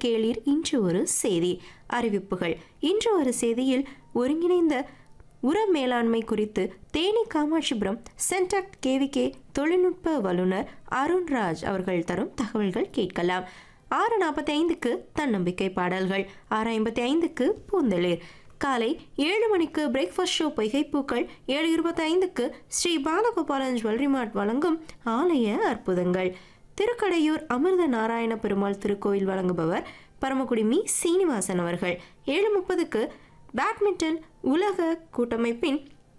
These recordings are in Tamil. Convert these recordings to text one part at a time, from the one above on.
கேளீர் இன்று ஒரு செய்தி அறிவிப்புகள் இன்று ஒரு செய்தியில் ஒருங்கிணைந்த உர மேலாண்மை குறித்து தேனி காமாட்சிபுரம் சென்டாக்ட் கேவிகே தொழில்நுட்ப வல்லுநர் அருண்ராஜ் அவர்கள் தரும் தகவல்கள் கேட்கலாம் ஆறு நாற்பத்தி ஐந்துக்கு தன்னம்பிக்கை பாடல்கள் ஆறு ஐம்பத்தி ஐந்துக்கு பூந்தளிர் காலை ஏழு மணிக்கு பிரேக்ஃபாஸ்ட் ஷோ பொய்கைப்பூக்கள் ஏழு இருபத்தி ஐந்துக்கு ஸ்ரீ பாலகோபாலன் ஜுவல்லரி மார்ட் வழங்கும் ஆலய அற்புதங்கள் திருக்கடையூர் அமிர்த நாராயண பெருமாள் திருக்கோயில் வழங்குபவர் பரமக்குடி மீ சீனிவாசன் அவர்கள் ஏழு முப்பதுக்கு பேட்மிண்டன் உலக கூட்டமைப்பின்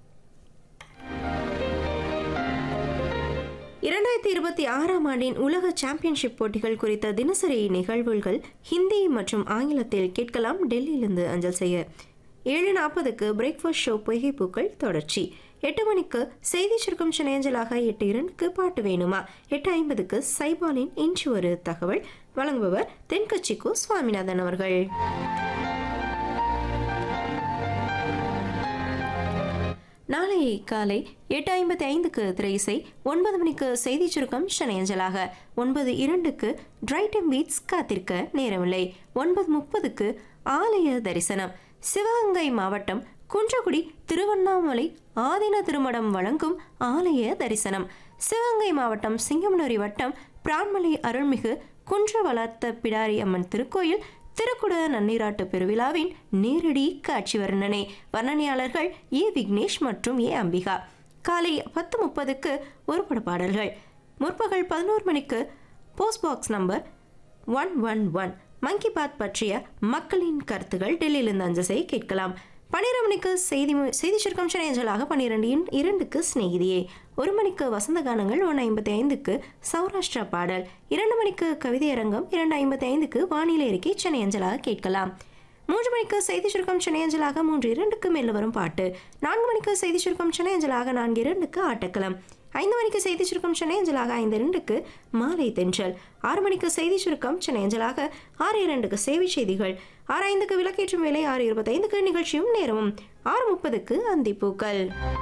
இரண்டாயிரத்தி இருபத்தி ஆறாம் ஆண்டின் உலக சாம்பியன்ஷிப் போட்டிகள் குறித்த தினசரி நிகழ்வுகள் ஹிந்தி மற்றும் ஆங்கிலத்தில் கேட்கலாம் டெல்லியிலிருந்து அஞ்சல் செய்ய ஏழு நாற்பதுக்கு பிரேக்ஃபாஸ்ட் ஷோ பொய்கைப்பூக்கள் தொடர்ச்சி எட்டு மணிக்கு செய்தி சுருக்கம் சினையஞ்சலாக எட்டு இரண்டுக்கு பாட்டு வேணுமா எட்டு ஐம்பதுக்கு சைபாலின் இன்று ஒரு தகவல் வழங்குபவர் தென்கட்சிக்கு சுவாமிநாதன் அவர்கள் நாளை காலை எட்டு ஐம்பத்தி ஐந்துக்கு திரைசை ஒன்பது மணிக்கு செய்தி சுருக்கம் சென்னையஞ்சலாக ஒன்பது இரண்டுக்கு டிரைட்டம் பீட்ஸ் காத்திருக்க நேரமில்லை ஒன்பது முப்பதுக்கு ஆலய தரிசனம் சிவகங்கை மாவட்டம் குன்றக்குடி திருவண்ணாமலை ஆதின திருமடம் வழங்கும் ஆலய தரிசனம் சிவகங்கை மாவட்டம் சிங்கமனூரி வட்டம் பிரான்மலை அருள்மிகு குன்ற வளர்த்த பிடாரி அம்மன் திருக்கோயில் திருக்குட நன்னீராட்டு பெருவிழாவின் நேரடி காட்சி வர்ணனை வர்ணனையாளர்கள் ஏ விக்னேஷ் மற்றும் ஏ அம்பிகா காலை பத்து முப்பதுக்கு ஒருபட பாடல்கள் முற்பகல் பதினோரு மணிக்கு post box number one one one Mann Ki Baat பற்றிய மக்களின் கருத்துகள் டெல்லியிலிருந்து அஞ்சசை கேட்கலாம் பன்னிரண்டு மணிக்கு செய்தி செய்தி சுருக்கம் சென்னையஞ்சலாக பன்னிரெண்டு இரண்டுக்கு சிநேகிதியே ஒரு மணிக்கு வசந்த கானங்கள் ஒன்று ஐம்பத்தி ஐந்துக்கு சௌராஷ்டிரா பாடல் இரண்டு மணிக்கு கவிதை அரங்கம் இரண்டு ஐம்பத்தி ஐந்துக்கு வானிலை அறிக்கை சென்னை அஞ்சலாக கேட்கலாம் மூன்று மணிக்கு செய்தி சுருக்கம் சென்னை அஞ்சலாக மூன்று இரண்டுக்கு மேல வரும் பாட்டு நான்கு மணிக்கு செய்தி சுருக்கம் சென்னை அஞ்சலாக நான்கு இரண்டுக்கு ஆட்டக்களம் ஐந்து மணிக்கு செய்தி சுருக்கம் சென்னை அஞ்சலாக ஐந்து இரண்டுக்கு மாலை தென்றல் ஆறு மணிக்கு செய்தி சுருக்கம் சென்னை அஞ்சலாக ஆறு இரண்டுக்கு சேவை செய்திகள் ஆறு ஐந்துக்கு விளக்கேற்றும் வேலை ஆறு இருபத்தைந்துக்கு நிகழ்ச்சியும் நேரமும் ஆறு முப்பதுக்கு அந்திப்பூக்கள்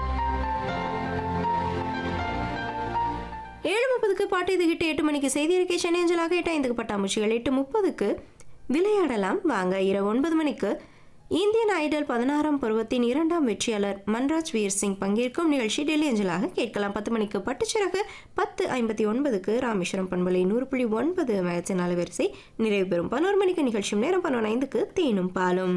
ஏழு முப்பதுக்கு பாட்டு இது கிட்ட எட்டு மணிக்கு செய்தி அறிக்கை சென்னை அஞ்சலாக எட்டு ஐந்துக்கு பட்டாம்பூச்சிகள் எட்டு முப்பதுக்கு விளையாடலாம் வாங்க இரவு ஒன்பது மணிக்கு இந்தியன் ஐடல் பதினாறாம் பருவத்தின் இரண்டாம் வெற்றியாளர் மன்ராஜ் வீர் சிங் பங்கேற்கும் நிகழ்ச்சி டெல்லி அஞ்சலாக கேட்கலாம் பத்து மணிக்கு பட்டுச்சிறகு பத்து ஐம்பத்தி ஒன்பதுக்கு ராமேஸ்வரம் பண்பலை நூறு புள்ளி ஒன்பது மேட்சின் அலைவரிசை நிறைவு பெறும் பதினோரு மணிக்கு நிகழ்ச்சியும் நேரம் பதினொன்று ஐந்துக்கு தேனும் பாலும்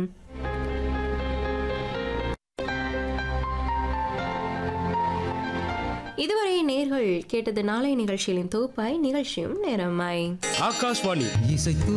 இதுவரை நேர்கள் கேட்டது நாளை நிகழ்ச்சிகளின் தொகுப்பாய் நிகழ்ச்சியும் நேரமாய் ஆகாஷ்வாணி இசைத்து